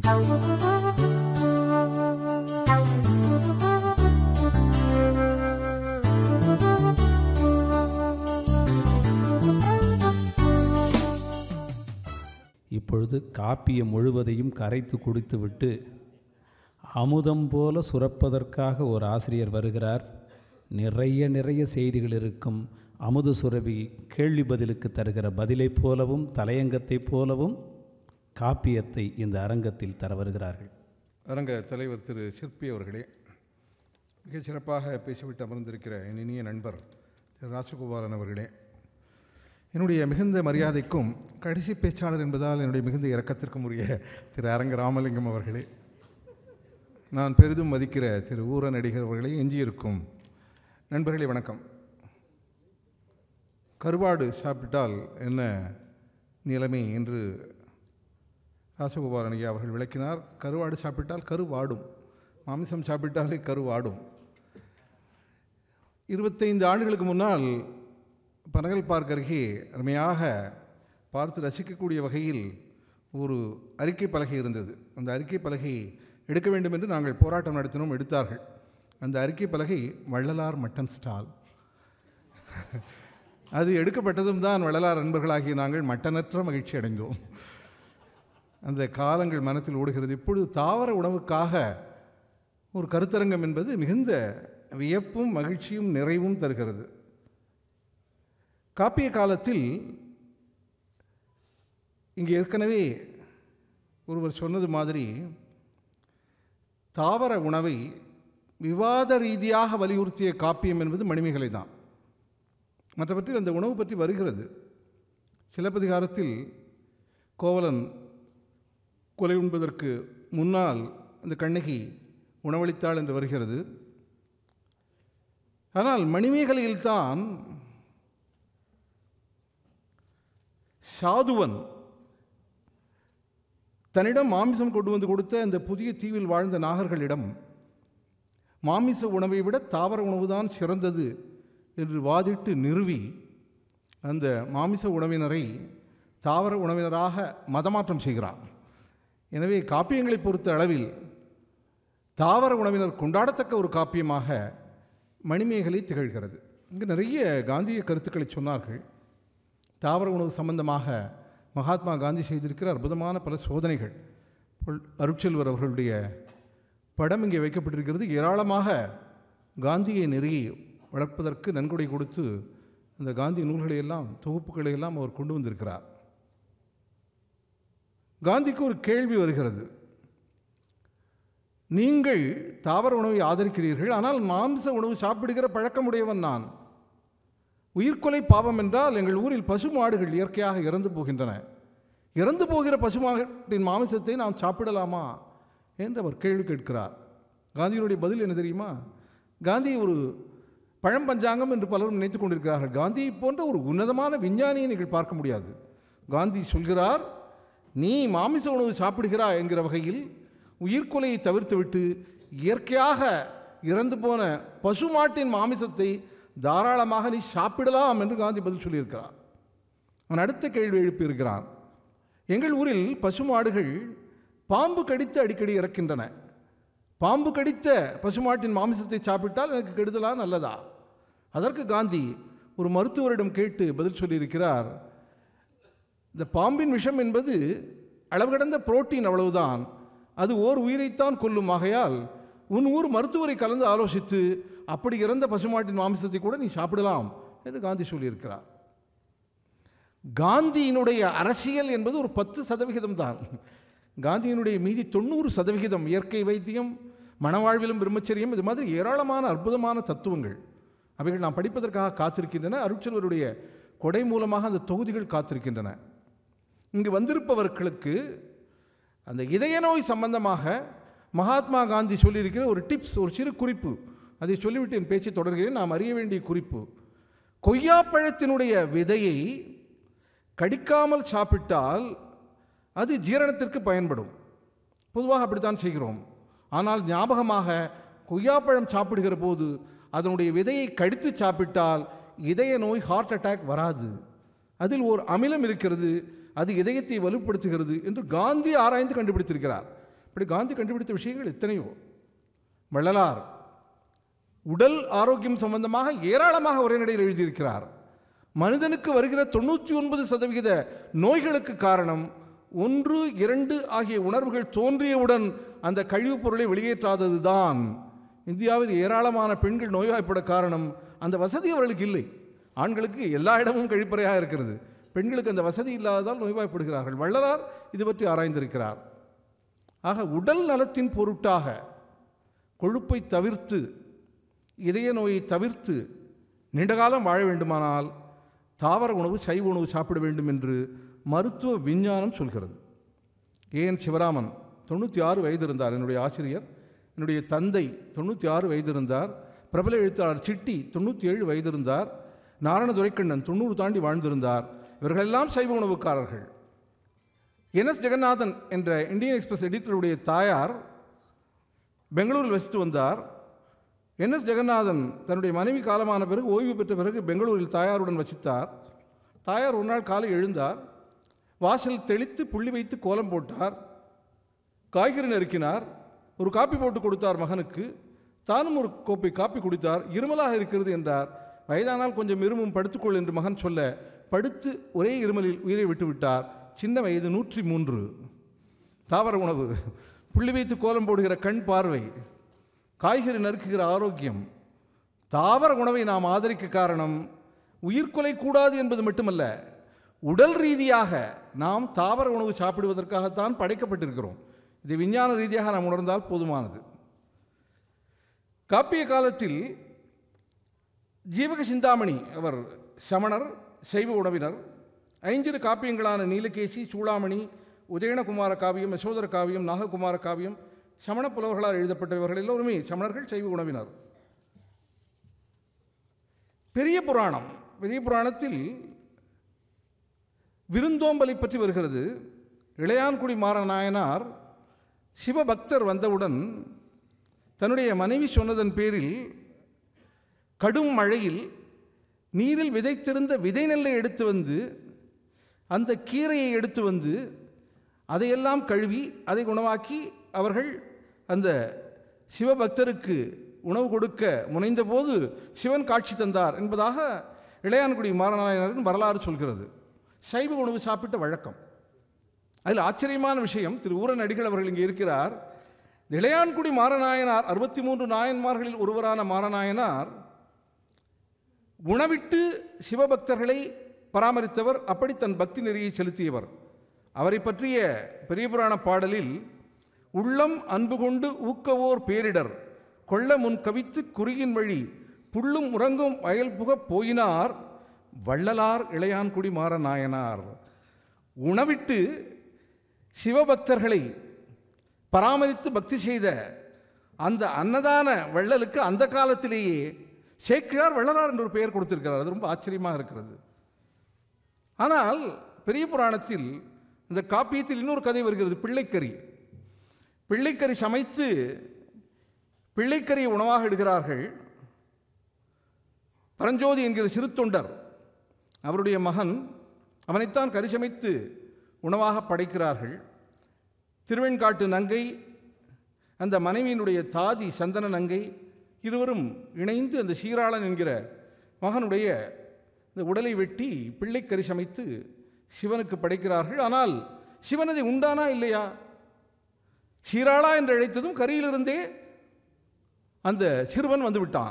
இப்பொழுது காப்பியம் முழுவதையும் கரைத்து குடித்துவிட்டு அமுதம் போல சுரப்பதற்காக ஒரு ஆசிரியர் வருகிறார் நிறைய நிறைய செய்திகள் இருக்கும் அமுத சுரபி கேள்வி பதிலுக்கு தருகிற பதிலைப் போலவும் தலையங்கத்தைப் போலவும் காப்பியத்தை இந்த அரங்கத்தில் தர வருகிறார்கள் அரங்க தலைவர் திரு சிற்பி அவர்களே மிகச் சிறப்பாக பேசிவிட்டு அமர்ந்திருக்கிற என் இனிய நண்பர் திரு ராசகோபாலன் அவர்களே என்னுடைய மிகுந்த மரியாதைக்கும் கடைசி பேச்சாளர் என்பதால் என்னுடைய மிகுந்த இரக்கத்திற்கும் உரிய திரு அரங்க ராமலிங்கம் அவர்களே நான் பெரிதும் மதிக்கிற திரு ஊர நடிகர் அவர்களே எஞ்சியிருக்கும் நண்பர்களே வணக்கம் கருவாடு சாப்பிட்டால் என்ன நிலைமை என்று ராசகோபாலன் ஐயா அவர்கள் விளக்கினார் கருவாடு சாப்பிட்டால் கரு வாடும் மாமிசம் சாப்பிட்டாலே கரு வாடும் இருபத்தைந்து ஆண்டுகளுக்கு முன்னால் பனகல் பார்க் அருகே அருமையாக பார்த்து ரசிக்கக்கூடிய வகையில் ஒரு அறிக்கை பலகை இருந்தது அந்த அறிக்கை பலகை எடுக்க வேண்டும் என்று நாங்கள் போராட்டம் நடத்தினோம் எடுத்தார்கள் அந்த அறிக்கை பலகை வள்ளலார் மட்டன் ஸ்டால் அது எடுக்கப்பட்டதும் தான் வள்ளலார் நண்பர்களாகிய நாங்கள் மட்டனற்ற மகிழ்ச்சி அடைந்தோம் அந்த காலங்கள் மனத்தில் ஓடுகிறது இப்பொழுது தாவர உணவுக்காக ஒரு கருத்தரங்கம் என்பது மிகுந்த வியப்பும் மகிழ்ச்சியும் நிறைவும் தருகிறது காப்பிய காலத்தில் இங்கே ஏற்கனவே ஒருவர் சொன்னது மாதிரி தாவர உணவை விவாத ரீதியாக வலியுறுத்திய காப்பியம் என்பது மணிமேகலை தான் மற்றவற்றில் அந்த உணவு பற்றி வருகிறது சிலப்பதிகாரத்தில் கோவலன் கொலை உண்பதற்கு முன்னால் அந்த கண்ணகி உணவளித்தாள் என்று வருகிறது ஆனால் மணிமேகலையில்தான் சாதுவன் தன்னிடம் மாமிசம் கொண்டு வந்து கொடுத்த அந்த புதிய தீவில் வாழ்ந்த நாகர்களிடம் மாமிச உணவை விட தாவர உணவுதான் சிறந்தது என்று வாதிட்டு நிறுவி அந்த மாமிச உணவினரை தாவர உணவினராக மதமாற்றம் செய்கிறான் எனவே காப்பியங்களை பொறுத்த அளவில் தாவர உணவினர் கொண்டாடத்தக்க ஒரு காப்பியமாக மணிமேகலை திகழ்கிறது இங்கு நிறைய காந்திய கருத்துக்களை சொன்னார்கள் தாவர உணவு சம்பந்தமாக மகாத்மா காந்தி செய்திருக்கிற அற்புதமான பல சோதனைகள் பொல்- அருட்செல்வர் அவர்களுடைய படம் இங்கே வைக்கப்பட்டிருக்கிறது ஏராளமாக காந்தியை நெருங்கி வளர்ப்பதற்கு நன்கொடை கொடுத்து அந்த காந்தி நூல்களை எல்லாம் தொகுப்புகளை எல்லாம் அவர் கொண்டு வந்திருக்கிறார் காந்திக்கு ஒரு கேள்வி வருகிறது நீங்கள் தாவர உணவை ஆதரிக்கிறீர்கள் ஆனால் மாம்ச உணவு சாப்பிடுகிற பழக்கமுடையவன் நான் உயிர்கொலை பாவம் என்றால் எங்கள் ஊரில் பசு மாடுகள் இயற்கையாக இறந்து போகின்றன இறந்து போகிற பசுமாட்டின் மாமிசத்தை நாம் சாப்பிடலாமா என்று அவர் கேள்வி கேட்கிறார் காந்தியினுடைய பதில் என்ன தெரியுமா காந்தி ஒரு பழம்பஞ்சாங்கம் என்று பலரும் நினைத்துக் கொண்டிருக்கிறார்கள் காந்தியை போன்ற ஒரு உன்னதமான விஞ்ஞானியை நீங்கள் பார்க்க முடியாது காந்தி சொல்கிறார் நீ மாமிச உணவு சாப்பிடுகிறாய் என்கிற வகையில் உயிர்கொலையை தவிர்த்துவிட்டு இயற்கையாக இறந்து போன பசுமாட்டின் மாமிசத்தை தாராளமாக நீ சாப்பிடலாம் என்று காந்தி பதில் சொல்லியிருக்கிறார் அவன் அடுத்த கேள்வி எழுப்பியிருக்கிறான் எங்கள் ஊரில் பசுமாடுகள் பாம்பு கடித்து அடிக்கடி இறக்கின்றன பாம்பு கடித்த பசுமாட்டின் மாமிசத்தை சாப்பிட்டால் எனக்கு கெடுதலா நல்லதா அதற்கு காந்தி ஒரு மருத்துவரிடம் கேட்டு பதில் சொல்லியிருக்கிறார் இந்த பாம்பின் விஷம் என்பது அளவு கடந்த புரோட்டீன் அவ்வளவுதான் அது ஓர் உயிரைத்தான் கொல்லும் ஆகையால் உன் ஊர் மருத்துவரை கலந்து ஆலோசித்து அப்படி இறந்த பசுமாட்டின் மாமிசத்தை கூட நீ சாப்பிடலாம் என்று காந்தி சொல்லியிருக்கிறார் காந்தியினுடைய அரசியல் என்பது ஒரு பத்து சதவிகிதம் தான் காந்தியினுடைய மீதி தொண்ணூறு சதவிகிதம் இயற்கை வைத்தியம் மனவாழ்விலும் பிரம்மச்சரியம் இது மாதிரி ஏராளமான அற்புதமான தத்துவங்கள் அவைகள் நாம் படிப்பதற்காக காத்திருக்கின்றன அருட்செல்வருடைய கொடை மூலமாக அந்த தொகுதிகள் காத்திருக்கின்றன இங்கு வந்திருப்பவர்களுக்கு அந்த இதய நோய் சம்பந்தமாக மகாத்மா காந்தி சொல்லியிருக்கிற ஒரு டிப்ஸ் ஒரு சிறு குறிப்பு அதை சொல்லிவிட்டு என் பேச்சை தொடர்கிறேன் நாம் அறிய வேண்டிய குறிப்பு கொய்யாப்பழத்தினுடைய விதையை கடிக்காமல் சாப்பிட்டால் அது ஜீரணத்திற்கு பயன்படும் பொதுவாக அப்படித்தான் செய்கிறோம் ஆனால் ஞாபகமாக கொய்யாப்பழம் சாப்பிடுகிற போது அதனுடைய விதையை கடித்து சாப்பிட்டால் இதய நோய் ஹார்ட் அட்டாக் வராது அதில் ஓர் அமிலம் இருக்கிறது அது இதயத்தை வலுப்படுத்துகிறது என்று காந்தி ஆராய்ந்து கண்டுபிடித்திருக்கிறார் இப்படி காந்தி கண்டுபிடித்த விஷயங்கள் எத்தனையோ வள்ளலார் உடல் ஆரோக்கியம் சம்பந்தமாக ஏராளமாக உரைநடையில் எழுதியிருக்கிறார் மனிதனுக்கு வருகிற தொண்ணூற்றி ஒன்பது சதவிகித நோய்களுக்கு காரணம் ஒன்று இரண்டு ஆகிய உணர்வுகள் தோன்றியவுடன் அந்த கழிவுப் பொருளை வெளியேற்றாதது தான் இந்தியாவில் ஏராளமான பெண்கள் நோய்வாய்ப்பட காரணம் அந்த வசதி அவர்களுக்கு இல்லை ஆண்களுக்கு எல்லா இடமும் கழிப்பறையாக இருக்கிறது பெண்களுக்கு அந்த வசதி இல்லாததால் நோய்வாய்ப்படுகிறார்கள் வள்ளலார் இது பற்றி ஆராய்ந்திருக்கிறார் ஆக உடல் நலத்தின் பொருட்டாக கொழுப்பை தவிர்த்து இதய நோயை தவிர்த்து நீண்டகாலம் வாழ வேண்டுமானால் தாவர உணவு சைவ உணவு சாப்பிட வேண்டும் என்று மருத்துவ விஞ்ஞானம் சொல்கிறது ஏஎன் சிவராமன் தொண்ணூற்றி ஆறு வயது இருந்தார் என்னுடைய ஆசிரியர் என்னுடைய தந்தை தொண்ணூற்றி ஆறு வயது இருந்தார் பிரபல எழுத்தாளர் சிட்டி தொண்ணூற்றி ஏழு வயது இருந்தார் நாராயண துரைக்கண்ணன் தொண்ணூறு தாண்டி வாழ்ந்திருந்தார் இவர்களெல்லாம் சைவ உணவுக்காரர்கள் என்எஸ் ஜெகநாதன் என்ற இந்தியன் எக்ஸ்பிரஸ் எடிட்டருடைய தாயார் பெங்களூரில் வசித்து வந்தார் என்எஸ் ஜெகநாதன் தன்னுடைய மனைவி காலமான பிறகு ஓய்வு பெற்ற பிறகு பெங்களூரில் தாயாருடன் வசித்தார் தாயார் ஒரு நாள் காலை எழுந்தார் வாசல் தெளித்து புள்ளி வைத்து கோலம் போட்டார் காய்கறி நறுக்கினார் ஒரு காப்பி போட்டு கொடுத்தார் மகனுக்கு தானும் ஒரு கோப்பை காப்பி குடித்தார் இருமலாக இருக்கிறது என்றார் வயதானால் கொஞ்சம் இருமும் படுத்துக்கொள் என்று மகன் சொல்ல படுத்து ஒரே இருமலில் உயிரை விட்டுவிட்டார் சின்ன வயது நூற்றி மூன்று தாவர உணவு புள்ளி வைத்து கோலம் போடுகிற கண் பார்வை காய்கறி நறுக்குகிற ஆரோக்கியம் தாவர உணவை நாம் ஆதரிக்க காரணம் உயிர்கொலை கூடாது என்பது மட்டுமல்ல உடல் ரீதியாக நாம் தாவர உணவு சாப்பிடுவதற்காகத்தான் படைக்கப்பட்டிருக்கிறோம் இது விஞ்ஞான ரீதியாக நாம் உணர்ந்தால் போதுமானது காப்பிய காலத்தில் ஜீவக சிந்தாமணி அவர் சமணர் சைவ உணவினர் ஐஞ்சிறு காப்பியங்களான நீலகேசி சூளாமணி உதயணகுமார காவியம் யசோதர காவியம் நாககுமார காவியம் சமண புலவர்களால் எழுதப்பட்டவர்கள் எல்லோருமே சமணர்கள் சைவ உணவினர் பெரிய புராணம் பெரிய புராணத்தில் விருந்தோம்பலை பற்றி வருகிறது இளையான்குடி மாற நாயனார் சிவபக்தர் வந்தவுடன் தன்னுடைய மனைவி சொன்னதன் பேரில் கடும் மழையில் நீரில் விதைத்திருந்த விதை நெல்லை எடுத்து வந்து அந்த கீரையை எடுத்து வந்து அதையெல்லாம் கழுவி அதை குணமாக்கி அவர்கள் அந்த சிவபக்தருக்கு உணவு கொடுக்க முனைந்தபோது சிவன் காட்சி தந்தார் என்பதாக இளையான்குடி மாரநாயனரின் வரலாறு சொல்கிறது சைவ உணவு சாப்பிட்ட வழக்கம் அதில் ஆச்சரியமான விஷயம் திரு ஊரன் அடிகள் அவர்கள் இங்கே இருக்கிறார் இந்த இளையான்குடி மாரநாயனார் அறுபத்தி மூன்று நாயன்மார்களில் ஒருவரான மாரநாயனார் உணவிட்டு சிவபக்தர்களை பராமரித்தவர் அப்படி தன் பக்தி நெறியை செலுத்தியவர் அவரை பற்றிய பெரிய புராண பாடலில் உள்ளம் அன்பு கொண்டு ஊக்கவோர் பேரிடர் கொள்ள முன் கவித்து குறுகின் வழி புள்ளும் உறங்கும் வயல் புகப் போயினார் வள்ளலார் இளையான்குடி மாற நாயனார் உணவிட்டு சிவபக்தர்களை பராமரித்து பக்தி செய்த அந்த அன்னதான வள்ளலுக்கு அந்த காலத்திலேயே சேக்கிழார் வள்ளலார் என்ற ஒரு பெயர் கொடுத்திருக்கிறார் அது ரொம்ப ஆச்சரியமாக இருக்கிறது ஆனால் பெரிய புராணத்தில் இந்த காப்பியத்தில் இன்னொரு கதை வருகிறது பிள்ளைக்கறி பிள்ளைக்கறி சமைத்து பிள்ளைக்கறி உணவாக இடுகிறார்கள் பரஞ்சோதி என்கிற சிறு தொண்டர் அவருடைய மகன் அவனைத்தான் கறி சமைத்து உணவாக படைக்கிறார்கள் திருவெண்காட்டு நங்கை அந்த மனைவியினுடைய தாதி சந்தன நங்கை இருவரும் இணைந்து அந்த சீராளன் என்கிற மகனுடைய இந்த உடலை வெட்டி பிள்ளைக்கறி சமைத்து சிவனுக்கு படைக்கிறார்கள் ஆனால் சிவன் அதை உண்டானா இல்லையா சீராளா என்று அழைத்ததும் கரியிலிருந்தே அந்த சிறுவன் வந்து விட்டான்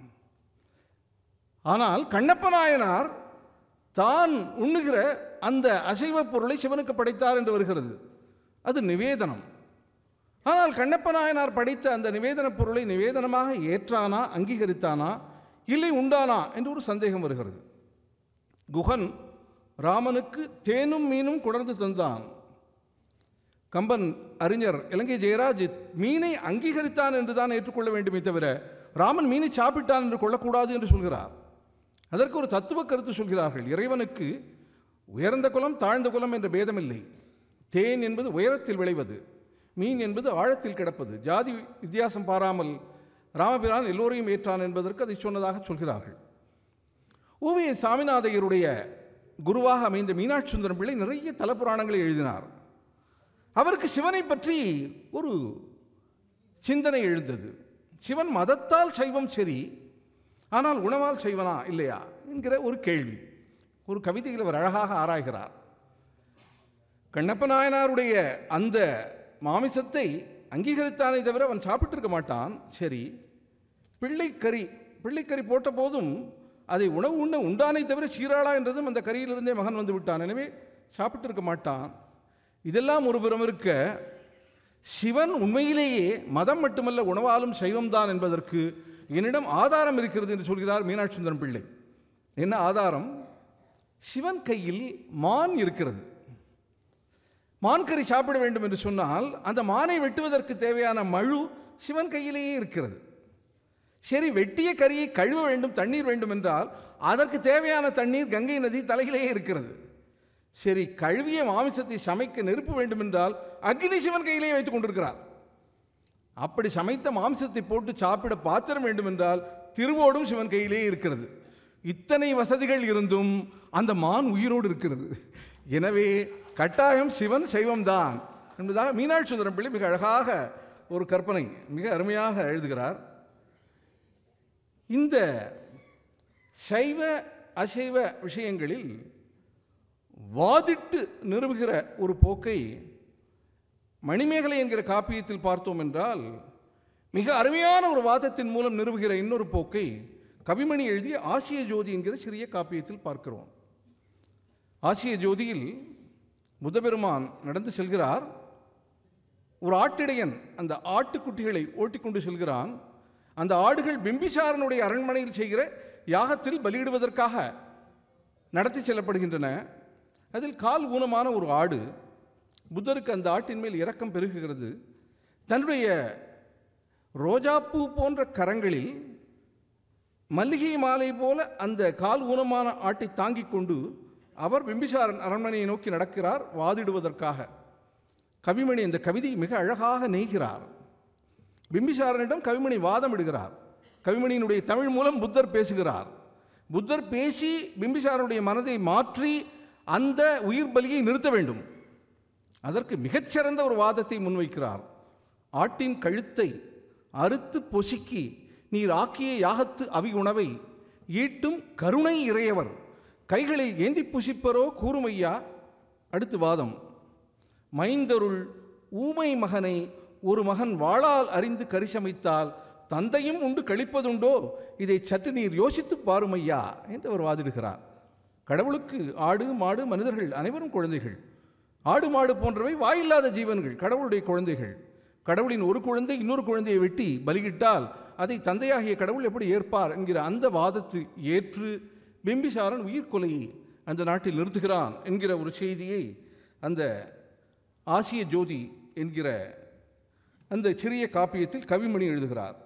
ஆனால் கண்ணப்ப நாயனார் தான் உண்ணுகிற அந்த அசைவ பொருளை சிவனுக்கு படைத்தார் என்று வருகிறது அது நிவேதனம் ஆனால் கண்ணப்ப நாயனார் படைத்த அந்த நிவேதன பொருளை நிவேதனமாக ஏற்றானா அங்கீகரித்தானா இல்லை உண்டானா என்று ஒரு சந்தேகம் வருகிறது குகன் ராமனுக்கு தேனும் மீனும் குடர்ந்து தந்தான் கம்பன் அறிஞர் இலங்கை ஜெயராஜ் மீனை அங்கீகரித்தான் என்று தான் ஏற்றுக்கொள்ள வேண்டுமே தவிர ராமன் மீனை சாப்பிட்டான் என்று கொள்ளக்கூடாது என்று சொல்கிறார் அதற்கு ஒரு தத்துவ கருத்து சொல்கிறார்கள் இறைவனுக்கு உயர்ந்த குலம் தாழ்ந்த குலம் என்ற பேதமில்லை தேன் என்பது உயரத்தில் விளைவது மீன் என்பது ஆழத்தில் கிடப்பது ஜாதி வித்தியாசம் பாராமல் ராமபிரான் எல்லோரையும் ஏற்றான் என்பதற்கு அதை சொன்னதாக சொல்கிறார்கள் ஊவே சாமிநாதையருடைய குருவாக அமைந்த மீனாட்சி சுந்தரம் பிள்ளை நிறைய தலப்புராணங்களை எழுதினார் அவருக்கு சிவனை பற்றி ஒரு சிந்தனை எழுந்தது சிவன் மதத்தால் சைவம் சரி ஆனால் உணவால் செய்வனா இல்லையா என்கிற ஒரு கேள்வி ஒரு கவிதையில் அவர் அழகாக ஆராய்கிறார் கண்ணப்ப நாயனாருடைய அந்த மாமிசத்தை அங்கீகரித்தானே தவிர அவன் சாப்பிட்டிருக்க மாட்டான் சரி பிள்ளைக்கறி பிள்ளைக்கறி போட்ட போதும் அதை உணவு உண்ண உண்டானே தவிர சீராளா என்றதும் அந்த கறியிலிருந்தே மகன் வந்து விட்டான் எனவே சாப்பிட்டிருக்க மாட்டான் இதெல்லாம் ஒரு புறம் இருக்க சிவன் உண்மையிலேயே மதம் மட்டுமல்ல உணவாலும் சைவம்தான் என்பதற்கு என்னிடம் ஆதாரம் இருக்கிறது என்று சொல்கிறார் மீனாட்சி சுந்தரம் பிள்ளை என்ன ஆதாரம் சிவன் கையில் மான் இருக்கிறது மான்கறி சாப்பிட வேண்டும் என்று சொன்னால் அந்த மானை வெட்டுவதற்கு தேவையான மழு சிவன் கையிலேயே இருக்கிறது சரி வெட்டிய கறியை கழுவ வேண்டும் தண்ணீர் வேண்டும் என்றால் அதற்கு தேவையான தண்ணீர் கங்கை நதி தலையிலேயே இருக்கிறது சரி கழுவிய மாமிசத்தை சமைக்க நெருப்பு வேண்டும் என்றால் அக்னி சிவன் கையிலேயே வைத்துக் கொண்டிருக்கிறார் அப்படி சமைத்த மாம்சத்தை போட்டு சாப்பிட பாத்திரம் வேண்டும் என்றால் திருவோடும் சிவன் கையிலே இருக்கிறது இத்தனை வசதிகள் இருந்தும் அந்த மான் உயிரோடு இருக்கிறது எனவே கட்டாயம் சிவன் சைவம்தான் என்பதாக மீனாட்சி சுந்தரம் பிள்ளை மிக அழகாக ஒரு கற்பனை மிக அருமையாக எழுதுகிறார் இந்த சைவ அசைவ விஷயங்களில் வாதிட்டு நிறுவுகிற ஒரு போக்கை மணிமேகலை என்கிற காப்பியத்தில் பார்த்தோம் என்றால் மிக அருமையான ஒரு வாதத்தின் மூலம் நிறுவுகிற இன்னொரு போக்கை கவிமணி எழுதிய ஆசிய ஜோதி என்கிற சிறிய காப்பியத்தில் பார்க்கிறோம் ஆசிய ஜோதியில் புதபெருமான் நடந்து செல்கிறார் ஒரு ஆட்டிடையன் அந்த ஆட்டுக்குட்டிகளை ஓட்டிக்கொண்டு செல்கிறான் அந்த ஆடுகள் பிம்பிசாரனுடைய அரண்மனையில் செய்கிற யாகத்தில் பலியிடுவதற்காக நடத்தி செல்லப்படுகின்றன அதில் கால் ஊனமான ஒரு ஆடு புத்தருக்கு அந்த ஆட்டின் மேல் இரக்கம் பெருகுகிறது தன்னுடைய ரோஜாப்பூ போன்ற கரங்களில் மல்லிகை மாலை போல அந்த கால் ஊனமான ஆட்டை தாங்கிக் கொண்டு அவர் பிம்பிசாரன் அரண்மனையை நோக்கி நடக்கிறார் வாதிடுவதற்காக கவிமணி இந்த கவிதையை மிக அழகாக நெய்கிறார் பிம்பிசாரனிடம் கவிமணி வாதமிடுகிறார் கவிமணியினுடைய தமிழ் மூலம் புத்தர் பேசுகிறார் புத்தர் பேசி பிம்பிசாரனுடைய மனதை மாற்றி அந்த உயிர் பலியை நிறுத்த வேண்டும் அதற்கு மிகச்சிறந்த ஒரு வாதத்தை முன்வைக்கிறார் ஆட்டின் கழுத்தை அறுத்து பொசுக்கி நீர் ஆக்கிய யாகத்து அவி உணவை ஈட்டும் கருணை இறையவர் கைகளில் ஏந்தி புசிப்பரோ கூறுமையா அடுத்து வாதம் மைந்தருள் ஊமை மகனை ஒரு மகன் வாளால் அறிந்து கரிசமைத்தால் தந்தையும் உண்டு கழிப்பதுண்டோ இதை சற்று நீர் யோசித்து பாருமையா என்று அவர் வாதிடுகிறார் கடவுளுக்கு ஆடு மாடு மனிதர்கள் அனைவரும் குழந்தைகள் ஆடு மாடு போன்றவை வாயில்லாத ஜீவன்கள் கடவுளுடைய குழந்தைகள் கடவுளின் ஒரு குழந்தை இன்னொரு குழந்தையை வெட்டி பலியிட்டால் அதை தந்தையாகிய கடவுள் எப்படி ஏற்பார் என்கிற அந்த வாதத்தை ஏற்று பிம்பிசாரன் உயிர்கொலையை அந்த நாட்டில் நிறுத்துகிறான் என்கிற ஒரு செய்தியை அந்த ஆசிய ஜோதி என்கிற அந்த சிறிய காப்பியத்தில் கவிமணி எழுதுகிறார்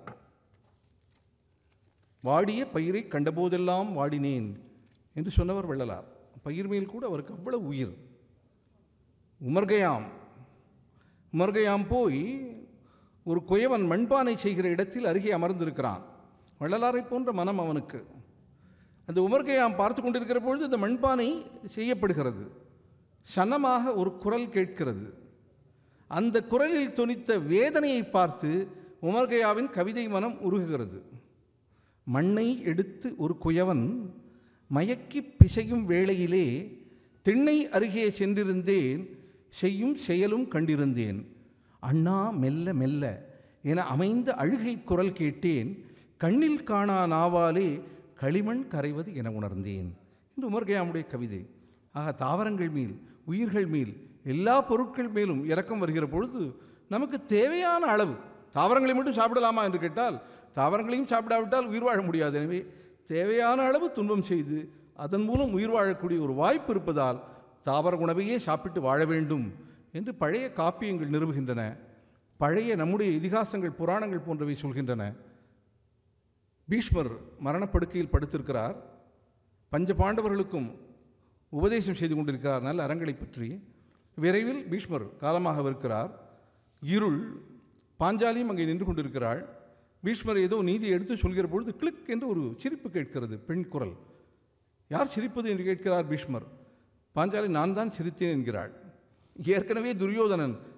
வாடிய பயிரை கண்டபோதெல்லாம் வாடினேன் என்று சொன்னவர் வள்ளலார் பயிர் மேல் கூட அவருக்கு அவ்வளவு உயிர் உமர்கயாம் உமர்கயாம் போய் ஒரு குயவன் மண்பானை செய்கிற இடத்தில் அருகே அமர்ந்திருக்கிறான் வள்ளலாரை போன்ற மனம் அவனுக்கு அந்த உமர்கயாம் பார்த்து கொண்டிருக்கிற பொழுது அந்த மண்பானை செய்யப்படுகிறது சன்னமாக ஒரு குரல் கேட்கிறது அந்த குரலில் தொனித்த வேதனையை பார்த்து உமர்கயாவின் கவிதை மனம் உருகுகிறது மண்ணை எடுத்து ஒரு குயவன் மயக்கி பிசையும் வேளையிலே திண்ணை அருகே சென்றிருந்தேன் செய்யும் செயலும் கண்டிருந்தேன் அண்ணா மெல்ல மெல்ல என அமைந்த அழுகை குரல் கேட்டேன் கண்ணில் காணா நாவாலே களிமண் கரைவது என உணர்ந்தேன் இந்த உமர்கயாமுடைய கவிதை ஆக தாவரங்கள் மேல் உயிர்கள் மேல் எல்லா பொருட்கள் மேலும் இரக்கம் வருகிற பொழுது நமக்கு தேவையான அளவு தாவரங்களை மட்டும் சாப்பிடலாமா என்று கேட்டால் தாவரங்களையும் சாப்பிடாவிட்டால் உயிர் வாழ முடியாது எனவே தேவையான அளவு துன்பம் செய்து அதன் மூலம் உயிர் வாழக்கூடிய ஒரு வாய்ப்பு இருப்பதால் தாவர உணவையே சாப்பிட்டு வாழ வேண்டும் என்று பழைய காப்பியங்கள் நிறுவுகின்றன பழைய நம்முடைய இதிகாசங்கள் புராணங்கள் போன்றவை சொல்கின்றன பீஷ்மர் மரணப்படுக்கையில் படுத்திருக்கிறார் பஞ்ச பாண்டவர்களுக்கும் உபதேசம் செய்து கொண்டிருக்கிறார் நல்ல அறங்களை பற்றி விரைவில் பீஷ்மர் காலமாகவிருக்கிறார் இருள் பாஞ்சாலியும் அங்கே நின்று கொண்டிருக்கிறாள் பீஷ்மர் ஏதோ நீதியை எடுத்து சொல்கிற பொழுது கிளிக் என்று ஒரு சிரிப்பு கேட்கிறது பெண் குரல் யார் சிரிப்பது என்று கேட்கிறார் பீஷ்மர் பாஞ்சாலி நான் தான் சிரித்தேன் என்கிறாள் ஏற்கனவே துரியோதனன்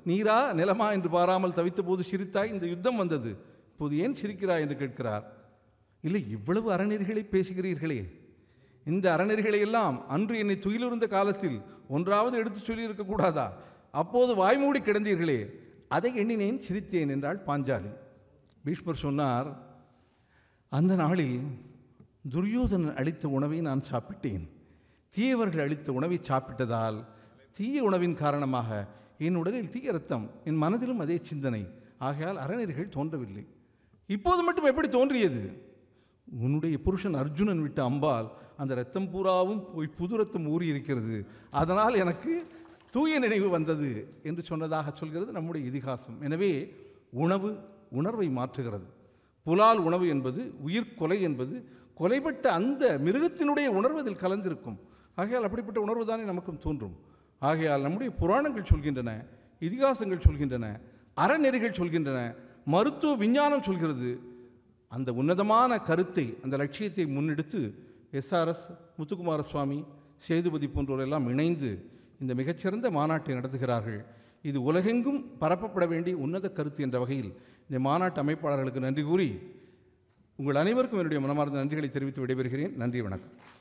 நீரா நிலமா என்று பாராமல் தவித்த போது சிரித்தாய் இந்த யுத்தம் வந்தது இப்போது ஏன் சிரிக்கிறாய் என்று கேட்கிறார் இல்லை இவ்வளவு அறநெறிகளை பேசுகிறீர்களே இந்த அறநெறிகளை எல்லாம் அன்று என்னை துயிலிருந்த காலத்தில் ஒன்றாவது எடுத்து சொல்லியிருக்க கூடாதா அப்போது வாய்மூடி கிடந்தீர்களே அதை எண்ணினேன் சிரித்தேன் என்றாள் பாஞ்சாலி பீஷ்மர் சொன்னார் அந்த நாளில் துரியோதனன் அளித்த உணவை நான் சாப்பிட்டேன் தீயவர்கள் அளித்த உணவை சாப்பிட்டதால் தீய உணவின் காரணமாக என் உடலில் தீய ரத்தம் என் மனதிலும் அதே சிந்தனை ஆகையால் அறநெறிகள் தோன்றவில்லை இப்போது மட்டும் எப்படி தோன்றியது உன்னுடைய புருஷன் அர்ஜுனன் விட்ட அம்பால் அந்த ரத்தம் பூராவும் போய் புது ரத்தம் ஊறி இருக்கிறது அதனால் எனக்கு தூய நினைவு வந்தது என்று சொன்னதாக சொல்கிறது நம்முடைய இதிகாசம் எனவே உணவு உணர்வை மாற்றுகிறது புலால் உணவு என்பது உயிர் கொலை என்பது கொலைப்பட்ட அந்த மிருகத்தினுடைய உணர்வு அதில் கலந்திருக்கும் ஆகையால் அப்படிப்பட்ட உணர்வு தானே நமக்கும் தோன்றும் ஆகையால் நம்முடைய புராணங்கள் சொல்கின்றன இதிகாசங்கள் சொல்கின்றன அறநெறிகள் சொல்கின்றன மருத்துவ விஞ்ஞானம் சொல்கிறது அந்த உன்னதமான கருத்தை அந்த லட்சியத்தை முன்னெடுத்து எஸ்ஆர்எஸ் முத்துக்குமார சுவாமி சேதுபதி போன்றோர் எல்லாம் இணைந்து இந்த மிகச்சிறந்த மாநாட்டை நடத்துகிறார்கள் இது உலகெங்கும் பரப்பப்பட வேண்டிய உன்னத கருத்து என்ற வகையில் இந்த மாநாட்டு அமைப்பாளர்களுக்கு நன்றி கூறி உங்கள் அனைவருக்கும் என்னுடைய மனமார்ந்த நன்றிகளை தெரிவித்து விடைபெறுகிறேன் நன்றி வணக்கம்